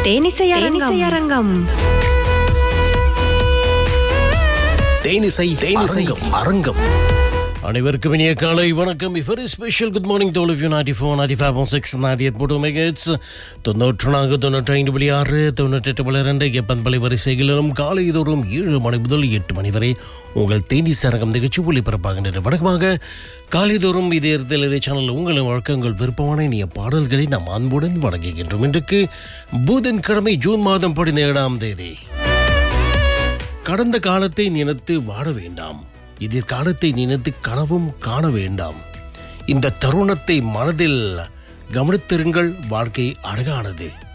தேனிசை அரங்கம் தேனிசை தேனிசை அரங்கம் அனைவருக்கும் இனிய காலை வணக்கம் very special good morning to all of you naughty four naughty five six naughty eight போட்டு மெகட்ஸ் தொண்ணூற்று நான்கு தொண்ணூற்றி ஐந்து புள்ளி ஆறு தொண்ணூற்றெட்டு புள்ளி ரெண்டு எப்பன்பலை வரிசைகளிலும் காலை தோறும் ஏழு மணி முதல் எட்டு மணி வரை உங்கள் தேனி சரகம் நிகழ்ச்சி ஒளிபரப்பாகின்றன வழக்கமாக காலைதோறும் இதே இடத்தில் சேனல் உங்களின் வழக்கங்கள் விருப்பமான இனிய பாடல்களை நாம் அன்புடன் வழங்குகின்றோம் இன்றைக்கு புதன்கிழமை ஜூன் மாதம் பதினேழாம் தேதி கடந்த காலத்தை நினைத்து வாட வேண்டாம் எதிர்காலத்தை நினைத்து கனவும் காண வேண்டாம் இந்த தருணத்தை மனதில் கவனித்திருங்கள் வாழ்க்கை அழகானது